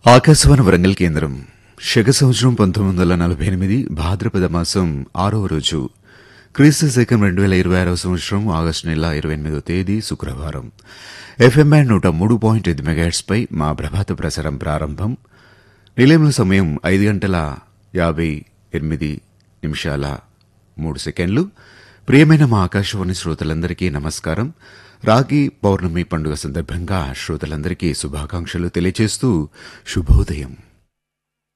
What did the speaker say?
ఆకాశవాణి వరంగల్ కేంద్రం శక సంవత్సరం పంతొమ్మిది వందల నలభై ఎనిమిది భాద్రపద మాసం ఆరవ రోజు క్రీస్తు శకం రెండు వేల ఇరవై ఆరవ సంవత్సరం ఆగస్టు నెల ఇరవై ఎనిమిదో తేదీ శుక్రవారం ఎఫ్ఎం బ్యాండ్ నూట మూడు పాయింట్ ఐదు మెగాట్స్ పై మా ప్రభాత ప్రసారం ప్రారంభం నిలయంలో సమయం ఐదు గంటల యాభై ఎనిమిది నిమిషాల మూడు సెకండ్లు ప్రియమైన మా ఆకాశవాణి శ్రోతలందరికీ నమస్కారం రాగి పౌర్ణమి పండుగ సందర్భంగా శ్రోతలందరికీ శుభాకాంక్షలు తెలియజేస్తూ శుభోదయం